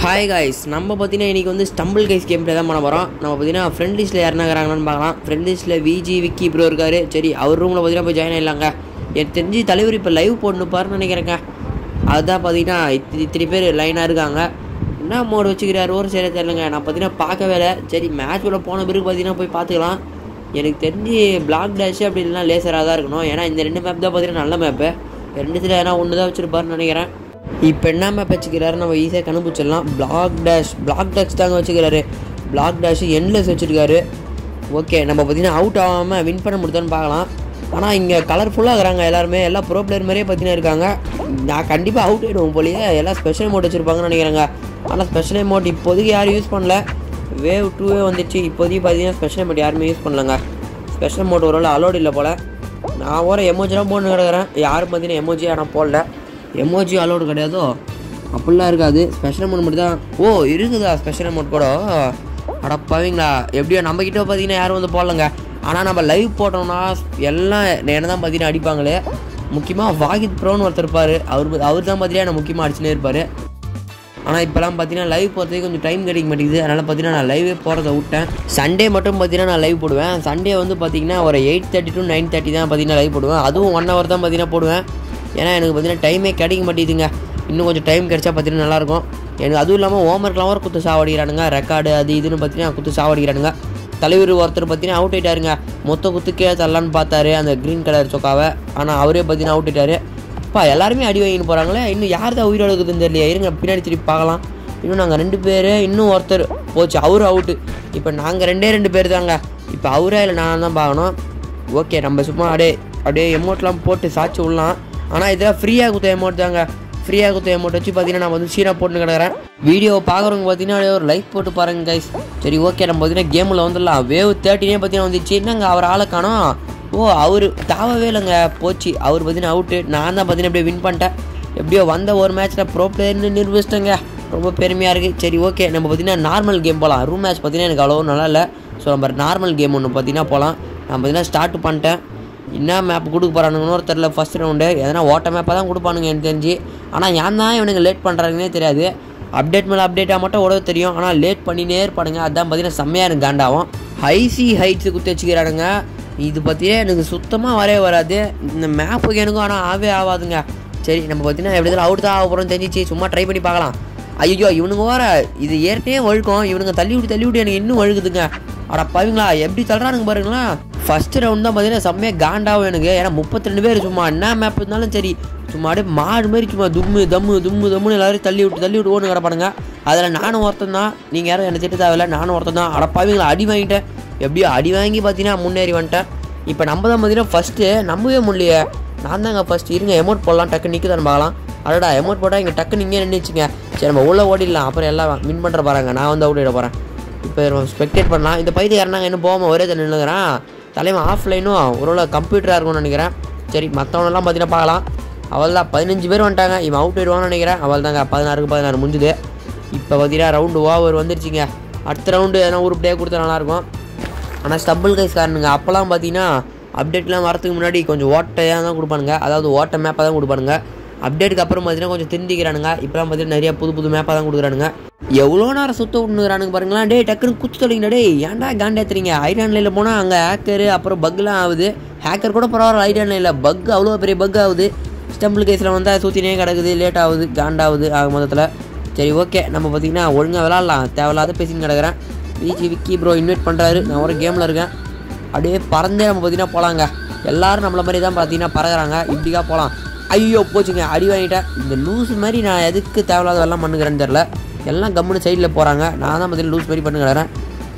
hi guys நம்ம பார்த்தீங்கன்னா இன்றைக்கி வந்து ஸ்டம்பிள் கைஸ் கேம் ப்ளே தான் பண்ண போகிறோம் நம்ம பார்த்தீங்கன்னா ஃப்ரெண்ட் லிஸ்ட்டில் யாருனா இருக்கிறாங்கன்னு பார்க்கலாம் ஃப்ரெண்ட் லிஸ்ட்டில் விஜி விக்கி ப்ரோ இருக்கார் சரி அவர் ரூமில் பார்த்தீங்கன்னா போய் ஜாயின் ஆகிடலாங்க எனக்கு தெரிஞ்சு தலைவர் இப்போ லைவ் போடணுப்பாருன்னு நினைக்கிறேங்க அதுதான் பார்த்தீங்கன்னா இத்தனை இத்தனை பேர் லைனாக இருக்காங்க என்ன மோடு வச்சுக்கிறாரு ஒரு சரியாக தெரியலங்க நான் பார்த்தீங்கன்னா பார்க்கவே இல்லை சரி மேட்ச் உள்ள போன பிறகு பார்த்தீங்கன்னா போய் பார்த்துக்கலாம் எனக்கு தெரிஞ்சு பிளாக் டேஷ் அப்படி இல்லைனா லேசராக தான் இருக்கணும் ஏன்னா இந்த ரெண்டு மேப் தான் பார்த்தீங்கன்னா நல்ல மேப்பு ரெண்டுத்தில் ஏன்னா ஒன்று தான் வச்சுருப்பாருன்னு நினைக்கிறேன் இப்போ என்ன மேப் வச்சுக்கிறாரு நம்ம ஈஸியாக கண்டுபிடிச்சிடலாம் பிளாக் டேஷ் பிளாக் டேஷ் தாங்க வச்சுக்கிறாரு பிளாக் டேஷ் எண்ட்லெஸ் வச்சுருக்காரு ஓகே நம்ம பார்த்தீங்கன்னா அவுட் ஆகாமல் வின் பண்ண முடியுதான்னு பார்க்கலாம் ஆனால் இங்கே கலர்ஃபுல்லாக இருக்கிறாங்க எல்லாருமே எல்லாம் ப்ரோ பிளேயர் மாதிரியே பார்த்தீங்கன்னா இருக்காங்க நான் கண்டிப்பாக அவுட் ஆகிடுவோம் போலியே எல்லாம் ஸ்பெஷல் மோட் வச்சுருப்பாங்கன்னு நினைக்கிறேங்க ஆனால் ஸ்பெஷல் மோட் இப்போதைக்கு யாரும் யூஸ் பண்ணல வேவ் டூவே வந்துச்சு இப்போதைக்கு பார்த்தீங்கன்னா ஸ்பெஷல் மோட் யாருமே யூஸ் பண்ணலங்க ஸ்பெஷல் மோட் ஒரு அலோடு இல்லை போல் நான் ஒரு எமோஜிலாம் போட்டு கிடக்குறேன் யாரும் பார்த்தீங்கன்னா எமோஜி ஆனால் போடல எமோஜி அலோடு கிடையாதோ அப்படிலாம் இருக்காது ஸ்பெஷல் மோட் மட்டும் தான் ஓ இருக்குதா ஸ்பெஷல் மோட் கூட அடப்பாவீங்களா எப்படியோ நம்மக்கிட்ட பார்த்தீங்கன்னா யாரும் வந்து போடலங்க ஆனால் நம்ம லைவ் போட்டோம்னா எல்லாம் என்ன தான் பார்த்தீங்கன்னா அடிப்பாங்களே முக்கியமாக வாகித் ப்ரோன்னு ஒருத்தர் இருப்பார் அவர் அவர் தான் பார்த்தீங்கன்னா முக்கியமாக அடிச்சுனே இருப்பார் ஆனால் இப்போலாம் பார்த்தீங்கன்னா லைவ் போகிறதுக்கு கொஞ்சம் டைம் கிடைக்க மாட்டேங்குது அதனால் பார்த்தீங்கன்னா நான் லைவே போகிறத விட்டேன் சண்டே மட்டும் பார்த்தீங்கன்னா நான் லைவ் போடுவேன் சண்டே வந்து பார்த்தீங்கன்னா ஒரு eight thirty to nine thirty தான் பார்த்தீங்கன்னா லைவ் போடுவேன் அதுவும் ஒன் ஹவர் தான் பார்த்தீங்கன்னா போடுவேன் ஏன்னா எனக்கு பார்த்தீங்கன்னா டைமே கிடைக்க மாட்டேங்குதுங்க இன்னும் கொஞ்சம் டைம் கிடைச்சா பார்த்தீங்கன்னா நல்லாயிருக்கும் எனக்கு அதுவும் இல்லாமல் ஹோம்ஒர்க்லாம் ஒரு குத்து சாவடிக்கிறானுங்க ரெக்கார்டு அது இதுன்னு பார்த்தீங்கன்னா குத்து சாவடிக்கிறானுங்க தலைவர் ஒருத்தர் பார்த்தீங்கன்னா அவுட் ஆயிட்டாருங்க மொத்த குத்து கீழே தரலான்னு பார்த்தாரு அந்த க்ரீன் கலர் சொக்காவை ஆனால் அவரே பார்த்தீங்கன்னா அவுட் ஆயிட்டாரு அப்பா எல்லாருமே அடி வாங்கிட்டு போகிறாங்களே இன்னும் யார் தான் உயிரோட இருக்குதுன்னு தெரியல இருங்க பின்னாடி திருப்பி பார்க்கலாம் இன்னும் நாங்கள் ரெண்டு பேர் இன்னும் ஒருத்தர் போச்சு அவரு அவுட்டு இப்போ நாங்கள் ரெண்டே ரெண்டு பேர் தாங்க இப்போ அவரே இல்லை நான் தான் பார்க்கணும் ஓகே நம்ம சும்மா அப்படியே அப்படியே எமௌண்ட்லாம் போட்டு சாட்சி விடலாம் ஆனால் இதெல்லாம் ஃப்ரீயாக கொடுத்த எமௌண்ட் தாங்க ஃப்ரீயாக கொடுத்த அமௌண்ட் வச்சு பார்த்தீங்கன்னா நான் வந்து சீனாக போட்டு கிடக்குறேன் வீடியோ பார்க்குறவங்க பார்த்தீங்கன்னா அப்படியே ஒரு லைக் போட்டு பாருங்க கைஸ் சரி ஓகே நம்ம பார்த்தீங்கன்னா கேமில் வந்துடலாம் வேவ் தேர்ட்டினே பார்த்தீங்கன்னா வந்துச்சு என்னங்க அவர் ஆளை காணோம் ஓ அவர் தாவவே இல்லைங்க போச்சு அவர் பார்த்தீங்கன்னா அவுட்டு நான் தான் பார்த்தீங்கன்னா அப்படியே வின் பண்ணிட்டேன் எப்படியோ வந்த ஒரு மேட்ச்சில் ப்ரோ பிளேயர்னு நிரூபிச்சிட்டேங்க ரொம்ப பெருமையாக இருக்குது சரி ஓகே நம்ம பார்த்தீங்கன்னா நார்மல் கேம் போகலாம் ரூம் மேட்ச் பார்த்தீங்கன்னா எனக்கு அவ்வளோ நல்லா இல்லை ஸோ நம்ம நார்மல் கேம் ஒன்று பார்த்தீங்கன்னா போகலாம் நான் பார்த்தீங்கன்னா ஸ்டார்ட் பண்ணிட்டேன் என்ன மேப் கொடுக்க போகிறானுங்கன்னு தெரில ஃபஸ்ட் ரவுண்டு எதனா ஓட்ட மேப்பாக தான் கொடுப்பானுங்க எனக்கு தெரிஞ்சு ஆனால் ஏன் தான் இவனுங்க லேட் பண்ணுறாங்கன்னே தெரியாது அப்டேட் மேலே அப்டேட்டாக மட்டும் உடவு தெரியும் ஆனால் லேட் பண்ணினே இருப்பானுங்க அதான் பார்த்தீங்கன்னா செம்மையாக எனக்கு காண்டாகும் ஹைசி ஹைட்ஸு குத்தி வச்சுக்கிறானுங்க இது பற்றியே எனக்கு சுத்தமாக வரவே வராது இந்த மேப்புக்கு எனக்கும் ஆனால் ஆவே ஆகாதுங்க சரி நம்ம பார்த்தீங்கன்னா எப்படி இருந்தாலும் அவுட் தான் ஆக போகிறோம்னு தெரிஞ்சிச்சு சும்மா ட்ரை பண்ணி பார்க்கலாம் ஐயோ இவனுங்க வர இது ஏற்கனவே வழுக்கும் இவனுங்க தள்ளி விட்டு தள்ளி விட்டு எனக்கு இன்னும் வழுக்குதுங்க அட பாவீங்களா எப்படி தள்ளுறானுங்க பாருங்களா ஃபர்ஸ்ட் ரவுண்ட் தான் பார்த்தீங்கன்னா செம்மையாக காண்டாகும் எனக்கு ஏன்னா முப்பத்தி ரெண்டு பேர் சும்மா என்ன மேப் இருந்தாலும் சரி சும்மா அப்படியே மாடு மாதிரி சும்மா தும்மு தம்மு தும்மு தம்முன்னு எல்லாரும் தள்ளி விட்டு தள்ளி விட்டு ஓடு கிடப்பானுங்க அதில் நானும் ஒருத்தன் தான் நீங்கள் யாரும் என்ன திட்ட தேவையில்ல நானும் ஒருத்தன் தான் அடப்பாவீங்களா அடி வாங்கிட்டேன் எப்படியோ அடி வாங்கி பார்த்தீங்கன்னா முன்னேறி வந்துட்டேன் இப்போ நம்ம தான் பார்த்தீங்கன்னா ஃபஸ்ட்டு நம்பவே முடியலையே நான் தாங்க ஃபஸ்ட் இருங்க எமௌண்ட் போடலாம் டக்கு நிற்குதான்னு பார்க்கலாம் அடடா எமௌண்ட் போட்டால் இங்கே டக்கு நீங்கள் நின்றுச்சுங்க சரி நம்ம உள்ளே ஓடிடலாம் அப்புறம் எல்லாம் வின் பண்ணுற பாருங்க நான் வந்து அவுட் ஆகிட போகிறேன் இப்போ ஸ்பெக்டேட் பண்ணலாம் இந்த பைத்தியக்காரனாங்க இன்னும் போகாமல் ஒரே தண்ணி நின்றுக்கிறான் தலைவன் ஆஃப்லைனும் ஒரு கம்ப்யூட்டராக இருக்கும்னு நினைக்கிறேன் சரி மற்றவனெல்லாம் பார்த்தீங்கன்னா பார்க்கலாம் அவள் தான் பதினஞ்சு பேர் வந்துட்டாங்க இவன் அவுட் ஆயிடுவான்னு நினைக்கிறேன் அவள் தாங்க பதினாறுக்கு பதினாறு முடிஞ்சுது இப்போ பார்த்தீங்கன்னா ரவுண்டு ஓவர் வந்துருச்சுங்க அடுத்த ரவுண்டு எதனா உருப்படியாக கொடுத்தா நல்லாயிருக்கும் ஆனால் ஸ்டம்பிள் கைஸ் காரனுங்க அப்போல்லாம் பார்த்தீங்கன்னா அப்டேட்லாம் வரதுக்கு முன்னாடி கொஞ்சம் ஓட்டையாக தான் கொடுப்பானுங்க அதாவது ஓட்ட மேப்பாக தான் கொடுப்பானுங்க அப்டேட்டுக்கு அப்புறம் பார்த்தீங்கன்னா கொஞ்சம் திருந்திக்கிறானுங்க இப்போலாம் பார்த்தீங்கன்னா நிறைய புது புது மேப்பாக தான் கொடுக்குறானுங்க எவ்வளோ நேரம் சுத்த விட்டுறானுங்க பாருங்களேன் டேய் டக்குன்னு குத்து தொலைங்கடா டேய் ஏன்டா காண்டேத்துறீங்க ஐடான் லைனில் போனால் அங்கே ஹேக்கரு அப்புறம் பக்லாம் ஆகுது ஹேக்கர் கூட பரவாயில்ல ஐடான் லைனில் பக் அவ்வளோ பெரிய பக் ஆகுது ஸ்டம்பிள் கேஸில் வந்தால் சுற்றினே கிடக்குது லேட் ஆகுது காண்டாகுது ஆக மொத்தத்தில் சரி ஓகே நம்ம பார்த்தீங்கன்னா ஒழுங்காக விளாட்லாம் தேவையில்லாத பேசின்னு கிடக்குறேன் விஜி விக்கி ப்ரோ இன்வைட் பண்ணுறாரு நான் ஒரு கேமில் இருக்கேன் அப்படியே பறந்தே நம்ம பார்த்தீங்கன்னா போகலாங்க எல்லாரும் நம்மள மாதிரி தான் பார்த்தீங்கன்னா பறகுறாங்க இப்படிக்கா போகலாம் ஐயோ போச்சுங்க அடி வாங்கிட்டேன் இந்த லூஸ் மாதிரி நான் எதுக்கு தேவையில்லாத எல்லாம் பண்ணுகிறேன்னு தெரில எல்லாம் கம்முன்னு சைடில் போகிறாங்க நான் தான் பார்த்தீங்கன்னா லூஸ் மாதிரி பண்ணுகிறேன்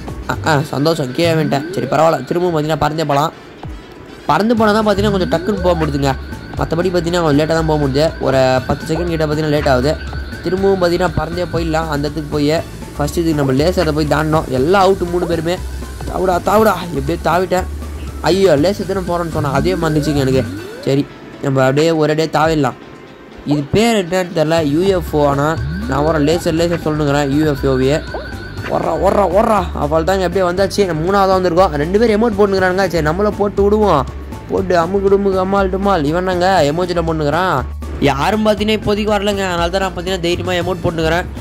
ஆ சந்தோஷம் கீழே வேண்டேன் சரி பரவாயில்ல திரும்பவும் பார்த்தீங்கன்னா பறந்தே போகலாம் பறந்து போனால் தான் பார்த்தீங்கன்னா கொஞ்சம் டக்குன்னு போக முடியுதுங்க மற்றபடி பார்த்தீங்கன்னா கொஞ்சம் லேட்டாக தான் போக முடியுது ஒரு பத்து செகண்ட் கிட்ட பார்த்தீங்கன்னா லேட் ஆகுது திரும்பவும் பார்த்தீங்கன்னா பறந்தே போயிடலாம் அந்த இடத்துக்கு போய் ஃபஸ்ட் இதுக்கு நம்ம லேசரை போய் தாண்டினோம் எல்லாம் அவுட்டு மூணு பேருமே தாவுடா தாவுடா எப்படியே தாவிட்டேன் ஐயோ லேசர் தானே போகிறேன்னு சொன்னேன் அதே மறந்துச்சுங்க எனக்கு சரி நம்ம அப்படியே ஒரு அடியே தாவிடலாம் இது பேர் என்னன்னு தெரில யூஎஃப்ஓ ஆனால் நான் ஒரு லேசர் லேசர் சொல்லுங்கிறேன் யூஎஃப்ஓவியே ஓடுறா ஓடுறா ஓடுறா அவள் தாங்க எப்படியே வந்தாச்சு நம்ம மூணாவதாக வந்திருக்கோம் ரெண்டு பேரும் எமௌண்ட் போட்டுக்கிறானுங்க சரி நம்மளை போட்டு விடுவோம் போட்டு அம்முக்கு டுமுக்கு அம்மாள் டுமால் இவனாங்க எமோஜியில் போட்டுக்கிறான் யாரும் பார்த்தீங்கன்னா இப்போதைக்கு வரலங்க அதனால தான் நான் பார்த்தீங்கன்னா தைரியமாக எமௌண்ட் போட்டுக்கிறேன்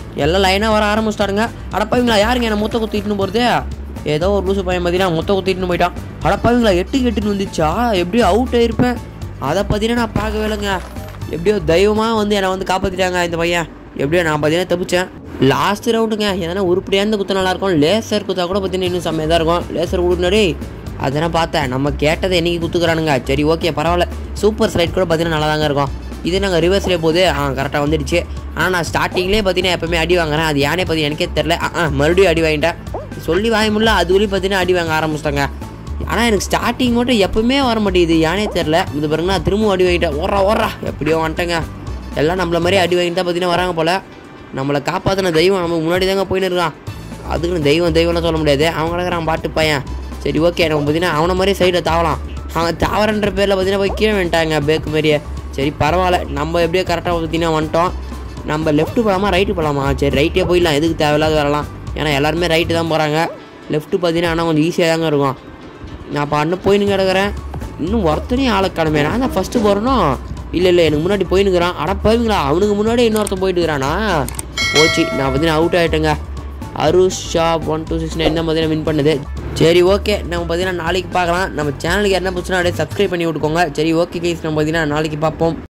எல்லாம் லைனாக வர ஆரம்பிச்சிட்டாருங்க அடப்பாவீங்களா யாருங்க என்னை மொத்த குத்திட்டுன்னு போகிறது ஏதோ ஒரு லூசு பையன் பார்த்தீங்கன்னா மொத்த குத்திட்டுன்னு போயிட்டான் அடப்பாவீங்களா எட்டுக்கு எட்டுன்னு வந்துச்சா எப்படியோ அவுட் ஆயிருப்பேன் அதை பார்த்தீங்கன்னா நான் பார்க்கவே இல்லைங்க எப்படியோ தெய்வமாக வந்து என்னை வந்து காப்பாற்றிட்டாங்க இந்த பையன் எப்படியோ நான் பார்த்தீங்கன்னா தப்பிச்சேன் லாஸ்ட் ரவுண்டுங்க எதனா உருப்படியாக இருந்து குத்த நல்லா இருக்கும் லேசர் குத்தா கூட பார்த்தீங்கன்னா இன்னும் செம்மையாக தான் இருக்கும் லேசர் கொடுக்குனாடி அதெல்லாம் பார்த்தேன் நம்ம கேட்டதை என்னைக்கு குத்துக்கிறானுங்க சரி ஓகே பரவாயில்ல சூப்பர் ஸ்லைட் கூட பார்த்தீங்கன்னா நல்லா தாங்க இருக்கும் இது நாங்கள் ரிவர்ஸ்லேயே போகுது ஆ கரெக்டாக வந்துடுச்சு ஆனால் நான் ஸ்டார்டிங்லேயே பார்த்தீங்கன்னா எப்பவுமே அடி வாங்குறேன் அது ஏனே பற்றி எனக்கே தெரில ஆ மறுபடியும் அடி வாங்கிட்டேன் சொல்லி வாங்க முடியல அதுலேயும் பார்த்தீங்கன்னா அடி வாங்க ஆரம்பிச்சிட்டாங்க ஆனால் எனக்கு ஸ்டார்டிங் மட்டும் எப்பவுமே வர மாட்டேங்குது யானே தெரில இது பாருங்க நான் திரும்ப அடி வாங்கிட்டேன் ஓடுறா ஓடுறா எப்படியோ வந்துட்டேங்க எல்லாம் நம்மள மாதிரி அடி வாங்கிட்டு தான் பார்த்தீங்கன்னா வராங்க போல் நம்மளை காப்பாற்றின தெய்வம் நம்ம முன்னாடி தாங்க போயின்னு இருக்கான் அதுக்குன்னு தெய்வம் தெய்வம்லாம் சொல்ல முடியாது அவன் கிடக்குறான் பாட்டு பையன் சரி ஓகே நம்ம பார்த்தீங்கன்னா அவனை மாதிரி சைடில் தாவலாம் அவன் தாவரன்ற பேரில் பார்த்தீங்கன்னா போய் கீழே வந்துட்டாங்க பேக்கு மாதிரியே சரி பரவாயில்ல நம்ம எப்படியோ கரெக்டாக பார்த்தீங்கன்னா வந்துட்டோம் நம்ம லெஃப்ட்டு போகலாமா ரைட்டு போகலாமா சரி ரைட்டே போயிடலாம் எதுக்கு தேவையில்லாத வரலாம் ஏன்னா எல்லாருமே ரைட்டு தான் போகிறாங்க லெஃப்ட்டு பார்த்தீங்கன்னா ஆனால் கொஞ்சம் ஈஸியாக தாங்க இருக்கும் நான் இப்போ அண்ணன் போயின்னு கிடக்குறேன் இன்னும் ஒருத்தனையும் ஆளை கிளம்பி நான் தான் ஃபஸ்ட்டு போகிறனும் இல்லை இல்லை எனக்கு முன்னாடி போயின்னுக்குறான் அட போவீங்களா அவனுக்கு முன்னாடி இன்னொருத்தன் போயிட்டு இருக்கிறானா போச்சு நான் பார்த்தீங்கன்னா அவுட் ஆகிட்டேங்க Arush shop one two six nine தான் பார்த்தீங்கன்னா வின் பண்ணுது சரி ஓகே நம்ம பார்த்தீங்கன்னா நாளைக்கு பார்க்கலாம் நம்ம சேனலுக்கு என்ன பிடிச்சுன்னா அப்படியே சப்ஸ்கிரைப் பண்ணி விட்டுக்கோங்க சரி ஓகே கைஸ் நம்ம பார்த்தீங்கன்னா நாளைக்கு பார்ப்போம்